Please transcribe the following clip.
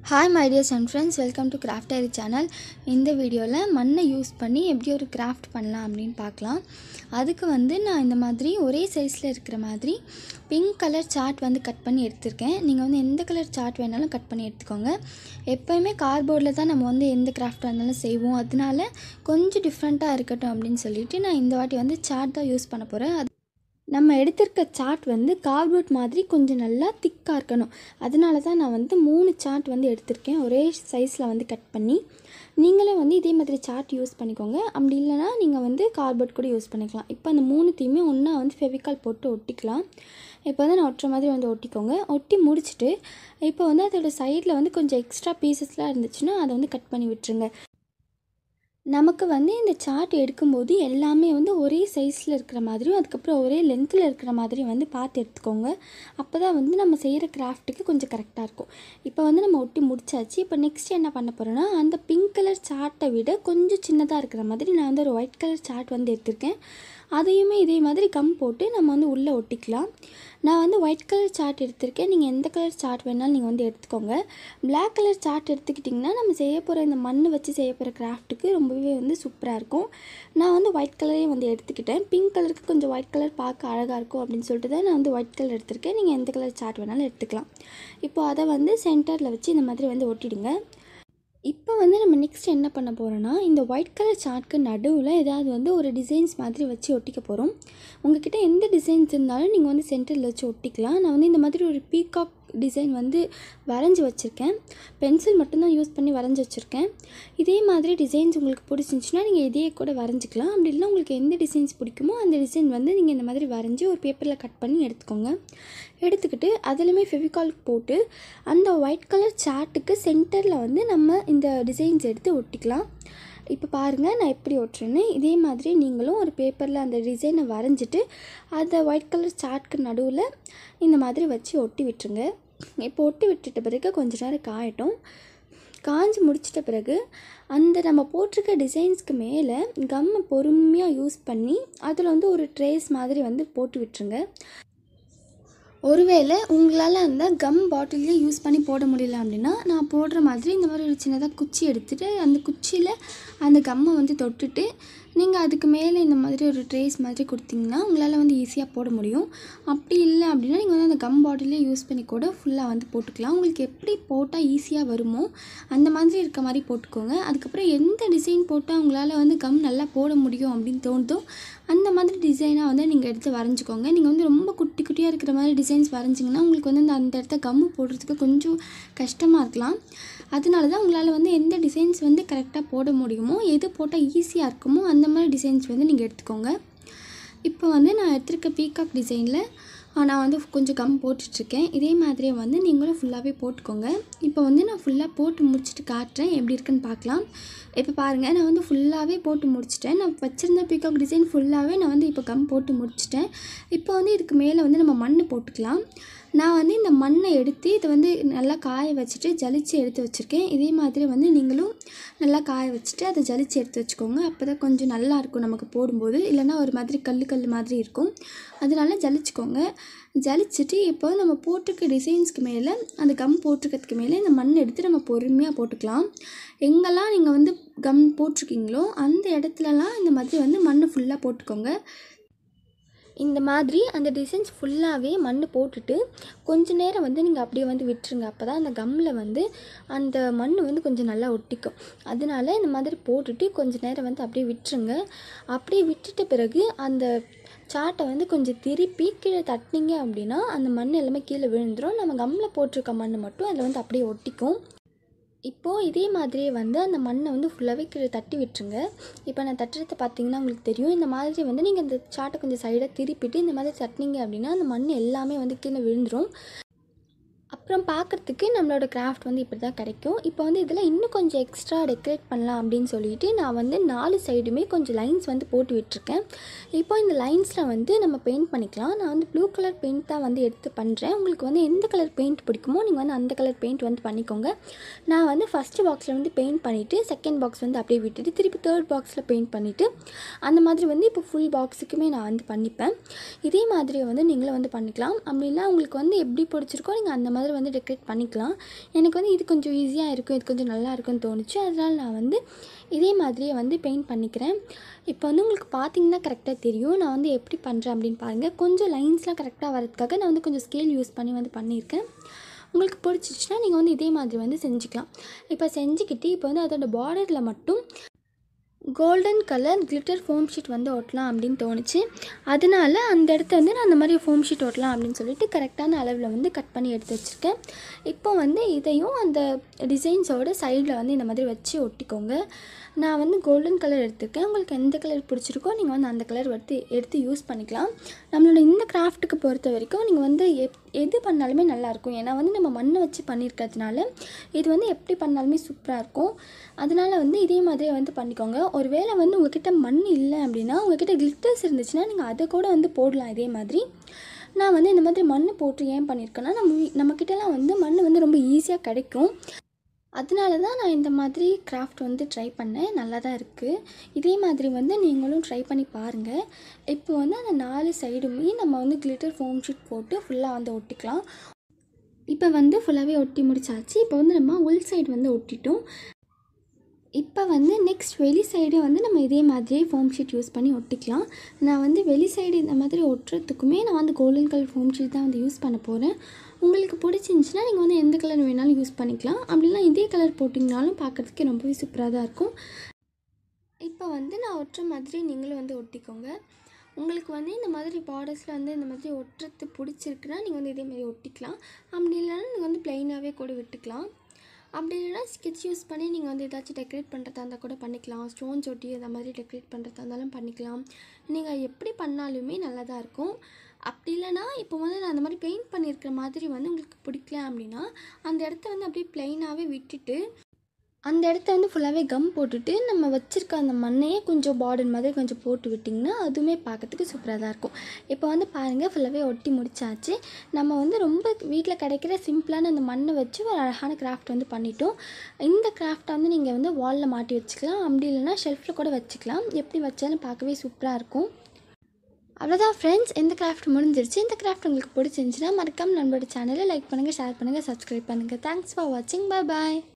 hi my dears and friends welcome to craft diary channel இந்த வீடியோவில் மண்ணை use பண்ணி எப்படி ஒரு கிராஃப்ட் பண்ணலாம் அப்படின்னு பார்க்கலாம் அதுக்கு வந்து நான் இந்த மாதிரி ஒரே சைஸில் இருக்கிற மாதிரி பிங்க் கலர் சார்ட் வந்து கட் பண்ணி எடுத்திருக்கேன் நீங்கள் வந்து எந்த கலர் சார்ட் வேணாலும் கட் பண்ணி எடுத்துக்கோங்க எப்போயுமே கார்ட்போர்டில் தான் நம்ம வந்து எந்த கிராஃப்டாக இருந்தாலும் செய்வோம் அதனால கொஞ்சம் டிஃப்ரெண்ட்டாக இருக்கட்டும் அப்படின்னு சொல்லிட்டு நான் இந்த வாட்டி வந்து சார்ட் தான் யூஸ் பண்ண போகிறேன் அது நம்ம எடுத்திருக்க சார்ட் வந்து கார்ட்போர்ட் மாதிரி கொஞ்சம் நல்லா திக்காக இருக்கணும் அதனால தான் நான் வந்து மூணு சார்ட் வந்து எடுத்திருக்கேன் ஒரே சைஸில் வந்து கட் பண்ணி நீங்களும் வந்து இதே மாதிரி சார்ட் யூஸ் பண்ணிக்கோங்க அப்படி இல்லைனா நீங்கள் வந்து கார்ட்போர்ட் கூட யூஸ் பண்ணிக்கலாம் இப்போ அந்த மூணுத்தையுமே ஒன்றா வந்து ஃபெவிகால் போட்டு ஒட்டிக்கலாம் இப்போ வந்து நான் ஒட்டுற மாதிரி வந்து ஒட்டிக்கோங்க ஒட்டி முடிச்சுட்டு இப்போ வந்து அதோட சைடில் வந்து கொஞ்சம் எக்ஸ்ட்ரா பீசஸ்லாம் இருந்துச்சுன்னா அதை வந்து கட் பண்ணி விட்டுருங்க நமக்கு வந்து இந்த சார்ட் எடுக்கும்போது எல்லாமே வந்து ஒரே சைஸில் இருக்கிற மாதிரியும் அதுக்கப்புறம் ஒரே லென்த்தில் இருக்கிற மாதிரியும் வந்து பார்த்து எடுத்துக்கோங்க அப்போ தான் வந்து நம்ம செய்கிற கிராஃப்ட்டுக்கு கொஞ்சம் கரெக்டாக இருக்கும் இப்போ வந்து நம்ம ஒட்டி முடிச்சாச்சு இப்போ நெக்ஸ்ட் என்ன பண்ண போகிறோன்னா அந்த பிங்க் கலர் சார்ட்டை விட கொஞ்சம் சின்னதாக இருக்கிற மாதிரி நான் வந்து ஒரு ஒயிட் கலர் சார்ட் வந்து எடுத்திருக்கேன் அதையுமே இதே மாதிரி கம் போட்டு நம்ம வந்து உள்ளே ஒட்டிக்கலாம் நான் வந்து ஒயிட் கலர் சார்ட் எடுத்திருக்கேன் நீங்கள் எந்த கலர் சார்ட் வேணாலும் நீங்கள் வந்து எடுத்துக்கோங்க பிளாக் கலர் சார்ட் எடுத்துக்கிட்டிங்கன்னா நம்ம செய்ய போகிற இந்த மண் வச்சு செய்ய போகிற கிராஃப்ட்டுக்கு ரொம்பவே வந்து சூப்பராக இருக்கும் நான் வந்து ஒயிட் கலரே வந்து எடுத்துக்கிட்டேன் பிங்க் கலருக்கு கொஞ்சம் ஒயிட் கலர் பார்க்க அழகாக இருக்கும் அப்படின்னு சொல்லிட்டு தான் நான் வந்து ஒயிட் கலர் எடுத்திருக்கேன் நீங்கள் எந்த கலர் சார்ட் வேணாலும் எடுத்துக்கலாம் இப்போ அதை வந்து சென்டரில் வச்சு இந்த மாதிரி வந்து ஒட்டிடுங்க இப்போ வந்து நம்ம நெக்ஸ்ட் என்ன பண்ண போகிறோன்னா இந்த ஒயிட் கலர் சார்ட்க்கு நடுவில் ஏதாவது வந்து ஒரு டிசைன்ஸ் மாதிரி வச்சு ஒட்டிக்க போகிறோம் உங்ககிட்ட எந்த டிசைன்ஸ் இருந்தாலும் நீங்கள் வந்து சென்டரில் வச்சு ஒட்டிக்கலாம் நான் வந்து இந்த மாதிரி ஒரு பீகாக் டிசைன் வந்து வரைஞ்சி வச்சுருக்கேன் பென்சில் மட்டும்தான் யூஸ் பண்ணி வரைஞ்சி வச்சுருக்கேன் இதே மாதிரி டிசைன்ஸ் உங்களுக்கு பிடிச்சிருந்துச்சின்னா நீங்கள் இதையே கூட வரைஞ்சிக்கலாம் அப்படி இல்லை உங்களுக்கு எந்த டிசைன்ஸ் பிடிக்குமோ அந்த டிசைன் வந்து நீங்கள் இந்த மாதிரி வரைஞ்சி ஒரு பேப்பரில் கட் பண்ணி எடுத்துக்கோங்க எடுத்துக்கிட்டு அதிலுமே ஃபெவிகால் போட்டு அந்த ஒயிட் கலர் சார்ட்டுக்கு சென்டரில் வந்து நம்ம இந்த டிசைன்ஸ் எடுத்து ஒட்டிக்கலாம் இப்போ பாருங்கள் நான் எப்படி ஒட்டுறேன்னு இதே மாதிரி நீங்களும் ஒரு பேப்பரில் அந்த டிசைனை வரைஞ்சிட்டு அதை ஒயிட் கலர் சார்ட்க்கு நடுவில் இந்த மாதிரி வச்சு ஒட்டி விட்டுருங்க இப்போ ஒட்டி விட்டுட்ட பிறகு கொஞ்ச நேரம் காயட்டும் காஞ்சி முடிச்சிட்ட பிறகு அந்த நம்ம போட்டிருக்க டிசைன்ஸ்க்கு மேலே கம்மை பொறுமையாக யூஸ் பண்ணி அதில் வந்து ஒரு ட்ரேஸ் மாதிரி வந்து போட்டு விட்டுருங்க ஒருவேளை உங்களால் அந்த கம் பாட்டிலே யூஸ் பண்ணி போட முடியல அப்படின்னா நான் போடுற மாதிரி இந்த மாதிரி ஒரு சின்னதாக குச்சி எடுத்துகிட்டு அந்த குச்சியில் அந்த கம்மை வந்து தொட்டுட்டு நீங்கள் அதுக்கு மேலே இந்த மாதிரி ஒரு ட்ரேஸ் மாதிரி கொடுத்தீங்கன்னா உங்களால் வந்து ஈஸியாக போட முடியும் அப்படி இல்லை அப்படின்னா நீங்கள் வந்து அந்த கம் பாட்டிலே யூஸ் பண்ணி கூட ஃபுல்லாக வந்து போட்டுக்கலாம் உங்களுக்கு எப்படி போட்டால் ஈஸியாக வருமோ அந்த மாதிரி இருக்க மாதிரி போட்டுக்கோங்க அதுக்கப்புறம் எந்த டிசைன் போட்டால் உங்களால் வந்து கம் நல்லா போட முடியும் அப்படின்னு தோணுதோ அந்த மாதிரி டிசைனாக வந்து நீங்கள் எடுத்து வரைஞ்சிக்கோங்க நீங்கள் வந்து ரொம்ப குட்டி குட்டியாக இருக்கிற மாதிரி டிசைன்ஸ் வரைஞ்சிங்கன்னா உங்களுக்கு வந்து அந்த அந்த இடத்த கம்மு போடுறதுக்கு கொஞ்சம் கஷ்டமாக இருக்கலாம் அதனால தான் உங்களால் வந்து எந்த டிசைன்ஸ் வந்து கரெக்டாக போட முடியுமோ எது போட்டால் ஈஸியாக இருக்குமோ அந்த மாதிரி டிசைன்ஸ் வந்து நீங்கள் எடுத்துக்கோங்க இப்போ வந்து நான் எடுத்திருக்க பீகாக் டிசைனில் நான் வந்து கொஞ்சம் கம் போட்டுட்ருக்கேன் இதே மாதிரியே வந்து நீங்களும் ஃபுல்லாகவே போட்டுக்கோங்க இப்போ வந்து நான் ஃபுல்லாக போட்டு முடிச்சுட்டு காட்டுறேன் எப்படி இருக்குன்னு பார்க்கலாம் இப்போ பாருங்கள் நான் வந்து ஃபுல்லாகவே போட்டு முடிச்சிட்டேன் நான் வச்சுருந்த பீகாக் டிசைன் ஃபுல்லாகவே நான் வந்து இப்போ கம் போட்டு முடிச்சிட்டேன் இப்போ வந்து இதுக்கு மேலே வந்து நம்ம மண் போட்டுக்கலாம் நான் வந்து இந்த மண்ணை எடுத்து இதை வந்து நல்லா காய வச்சுட்டு ஜலிச்சு எடுத்து வச்சுருக்கேன் இதே மாதிரி வந்து நீங்களும் நல்லா காய வச்சுட்டு அதை ஜலிச்சு எடுத்து வச்சுக்கோங்க அப்போ தான் கொஞ்சம் நல்லா இருக்கும் நமக்கு போடும்போது இல்லைனா ஒரு மாதிரி கல் கல் மாதிரி இருக்கும் அதனால ஜலிச்சுக்கோங்க ஜலிச்சுட்டு இப்போ நம்ம போட்டிருக்க டிசைன்ஸ்க்கு மேலே அந்த கம் போட்டிருக்கிறதுக்கு மேலே இந்த மண் எடுத்து நம்ம பொறுமையாக போட்டுக்கலாம் எங்கெல்லாம் நீங்கள் வந்து கம் போட்டிருக்கீங்களோ அந்த இடத்துலலாம் இந்த மாதிரி வந்து மண் ஃபுல்லாக போட்டுக்கோங்க இந்த மாதிரி அந்த டிசைன்ஸ் ஃபுல்லாகவே மண் போட்டுட்டு கொஞ்ச நேரம் வந்து நீங்கள் அப்படியே வந்து விட்டுருங்க அப்போ தான் அந்த கம்மில் வந்து அந்த மண் வந்து கொஞ்சம் நல்லா ஒட்டிக்கும் அதனால இந்த மாதிரி போட்டுட்டு கொஞ்ச நேரம் வந்து அப்படியே விட்டுருங்க அப்படியே விட்டுட்ட பிறகு அந்த சாட்டை வந்து கொஞ்சம் திருப்பி கீழே தட்டினீங்க அப்படின்னா அந்த மண் எல்லாமே கீழே விழுந்துடும் நம்ம கம்மில் போட்டிருக்க மண் மட்டும் அதில் வந்து அப்படியே ஒட்டிக்கும் இப்போது இதே மாதிரியே வந்து அந்த மண்ணை வந்து ஃபுல்லாகவே கீழே தட்டி விட்டுருங்க இப்போ நான் தட்டுறதை பார்த்தீங்கன்னா உங்களுக்கு தெரியும் இந்த மாதிரி வந்து நீங்கள் இந்த சாட்டை கொஞ்சம் சைடாக திருப்பிட்டு இந்த மாதிரி தட்டினீங்க அப்படின்னா அந்த மண் எல்லாமே வந்து கீழே விழுந்துடும் அப்புறம் பார்க்குறதுக்கு நம்மளோட கிராஃப்ட் வந்து இப்படி தான் கிடைக்கும் இப்போ வந்து இதில் இன்னும் கொஞ்சம் எக்ஸ்ட்ரா டெக்கரேட் பண்ணலாம் அப்படின்னு சொல்லிட்டு நான் வந்து நாலு சைடுமே கொஞ்சம் லைன்ஸ் வந்து போட்டு விட்டுருக்கேன் இப்போ இந்த லைன்ஸில் வந்து நம்ம பெயிண்ட் பண்ணிக்கலாம் நான் வந்து ப்ளூ கலர் பெயிண்ட் தான் வந்து எடுத்து பண்ணுறேன் உங்களுக்கு வந்து எந்த கலர் பெயிண்ட் பிடிக்குமோ நீங்கள் வந்து அந்த கலர் பெயிண்ட் வந்து பண்ணிக்கோங்க நான் வந்து ஃபஸ்ட்டு பாக்ஸில் வந்து பெயிண்ட் பண்ணிவிட்டு செகண்ட் பாக்ஸ் வந்து அப்படியே விட்டுட்டு திருப்பி தேர்ட் பாக்ஸில் பெயிண்ட் பண்ணிவிட்டு அந்த மாதிரி வந்து இப்போ ஃபுல் பாக்ஸுக்குமே நான் வந்து பண்ணிப்பேன் இதே மாதிரி வந்து நீங்களும் வந்து பண்ணிக்கலாம் அப்படின்னா உங்களுக்கு வந்து எப்படி பிடிச்சிருக்கோ நீங்கள் அந்த மாதிரி கூட வந்து டெக்கரேட் பண்ணிக்கலாம் எனக்கு வந்து இது கொஞ்சம் ஈஸியாக இருக்கும் இது கொஞ்சம் நல்லா இருக்கும்னு தோணுச்சு அதனால் நான் வந்து இதே மாதிரியே வந்து பெயிண்ட் பண்ணிக்கிறேன் இப்போ வந்து உங்களுக்கு பார்த்தீங்கன்னா கரெக்டாக தெரியும் நான் வந்து எப்படி பண்ணுறேன் அப்படின்னு பாருங்கள் கொஞ்சம் லைன்ஸ்லாம் கரெக்டாக வரதுக்காக நான் வந்து கொஞ்சம் ஸ்கேல் யூஸ் பண்ணி வந்து பண்ணியிருக்கேன் உங்களுக்கு பிடிச்சிச்சின்னா நீங்கள் வந்து இதே மாதிரி வந்து செஞ்சுக்கலாம் இப்போ செஞ்சுக்கிட்டு இப்போ வந்து அதோட பார்டரில் மட்டும் golden colour glitter foam sheet வந்து ஒட்டலாம் அப்படின்னு தோணுச்சு அதனால அந்த இடத்த வந்து நான் அந்த மாதிரி ஃபோம் ஷீட் ஒட்டலாம் அப்படின்னு சொல்லிட்டு கரெக்டான அளவில் வந்து கட் பண்ணி எடுத்து வச்சுருக்கேன் இப்போ வந்து இதையும் அந்த டிசைன்ஸோட சைடில் வந்து இந்த மாதிரி வச்சு ஒட்டிக்கோங்க நான் வந்து கோல்டன் கலர் எடுத்திருக்கேன் உங்களுக்கு எந்த கலர் பிடிச்சிருக்கோ நீங்கள் வந்து அந்த கலர் எடுத்து எடுத்து யூஸ் பண்ணிக்கலாம் நம்மளோட இந்த கிராஃப்ட்டுக்கு பொறுத்த வரைக்கும் நீங்கள் வந்து எப் எது பண்ணாலுமே நல்லாயிருக்கும் ஏன்னா வந்து நம்ம மண்ணை வச்சு பண்ணியிருக்கிறதுனால இது வந்து எப்படி பண்ணாலுமே சூப்பராக இருக்கும் அதனால் வந்து இதே மாதிரியே வந்து பண்ணிக்கோங்க ஒருவேளை வந்து உங்ககிட்ட மண் இல்லை அப்படின்னா உங்ககிட்ட கிளிட்டர்ஸ் இருந்துச்சுன்னா நீங்கள் அதை கூட வந்து போடலாம் இதே மாதிரி நான் வந்து இந்த மாதிரி மண் போட்டு ஏன் பண்ணியிருக்கேன்னா நம்ம வீ- நம்மக்கிட்டலாம் வந்து மண் வந்து ரொம்ப ஈஸியாக கிடைக்கும் அதனால தான் நான் இந்த மாதிரி கிராஃப்ட் வந்து ட்ரை பண்ணேன் நல்லா தான் இருக்குது இதே மாதிரி வந்து நீங்களும் ட்ரை பண்ணி பாருங்கள் இப்போ வந்து அந்த நாலு சைடுமே நம்ம வந்து கிளிட்டர் ஃபோம் ஷீட் போட்டு ஃபுல்லாக வந்து ஒட்டிக்கலாம் இப்போ வந்து ஃபுல்லாகவே ஒட்டி முடிச்சாச்சு இப்போ வந்து நம்ம உள் சைடு வந்து ஒட்டிட்டோம் இப்போ வந்து நெக்ஸ்ட் வெளி சைடு வந்து நம்ம இதே மாதிரியே ஃபோம் ஷீட் யூஸ் பண்ணி ஒட்டிக்கலாம் நான் வந்து வெளி சைடு இந்த மாதிரி ஒட்டுறதுக்குமே நான் வந்து கோல்டன் கலர் ஃபோம் ஷீட் தான் வந்து யூஸ் பண்ண போகிறேன் உங்களுக்கு பிடிச்சிருந்துச்சின்னா நீங்கள் வந்து எந்த கலர் வேணாலும் யூஸ் பண்ணிக்கலாம் அப்படின்னா இதே கலர் போட்டிங்கனாலும் பார்க்குறதுக்கு ரொம்பவே சூப்பராக தான் இருக்கும் இப்போ வந்து நான் ஒட்டுற மாதிரி நீங்களும் வந்து ஒட்டிக்கோங்க உங்களுக்கு வந்து இந்த மாதிரி பார்டர்ஸில் வந்து இந்த மாதிரி ஒட்டுறது பிடிச்சிருக்குன்னா நீங்கள் வந்து இதே மாதிரி ஒட்டிக்கலாம் அப்படி இல்லைன்னா நீங்கள் வந்து ப்ளைனாகவே கூட விட்டுக்கலாம் அப்படி இல்லைன்னா ஸ்கெட்ச் யூஸ் பண்ணி நீங்கள் வந்து ஏதாச்சும் டெக்கரேட் பண்ணுறதா இருந்தால் கூட பண்ணிக்கலாம் ஸ்டோன்ஸ் ஒட்டி அந்த மாதிரி டெக்கரேட் பண்ணுறதா இருந்தாலும் பண்ணிக்கலாம் நீங்கள் எப்படி பண்ணாலுமே நல்லா தான் இருக்கும் அப்படி இல்லைன்னா இப்போ வந்து நான் அந்த மாதிரி பெயிண்ட் பண்ணியிருக்கிற மாதிரி வந்து உங்களுக்கு பிடிக்கல அப்படின்னா அந்த இடத்த வந்து அப்படியே ப்ளைனாகவே விட்டுட்டு அந்த இடத்த வந்து ஃபுல்லாகவே கம் போட்டுட்டு நம்ம வச்சுருக்க அந்த மண்ணையே கொஞ்சம் பார்டர் மாதிரி கொஞ்சம் போட்டு விட்டிங்கன்னா அதுவுமே பார்க்கறதுக்கு சூப்பராக தான் இருக்கும் இப்போ வந்து பாருங்கள் ஃபுல்லாகவே ஒட்டி முடிச்சாச்சு நம்ம வந்து ரொம்ப வீட்டில் கிடைக்கிற சிம்பிளான அந்த மண்ணை வச்சு ஒரு அழகான கிராஃப்ட் வந்து பண்ணிட்டோம் இந்த கிராஃப்ட்டை வந்து நீங்கள் வந்து வாலில் மாட்டி வச்சுக்கலாம் அப்படி இல்லைன்னா ஷெல்ஃபில் கூட வச்சுக்கலாம் எப்படி வச்சாலும் பார்க்கவே சூப்பராக இருக்கும் அவ்வளோதான் ஃப்ரெண்ட்ஸ் இந்த கிராஃப்ட் முடிஞ்சிருச்சு இந்த கிராஃப்ட் உங்களுக்கு பிடிச்சிருந்துச்சுன்னா மறக்காம நம்மளோட சேனலை லைக் பண்ணுங்கள் ஷேர் பண்ணுங்கள் சப்ஸ்கிரைப் பண்ணுங்கள் தேங்க்ஸ் ஃபார் வாட்சிங் பை பாய்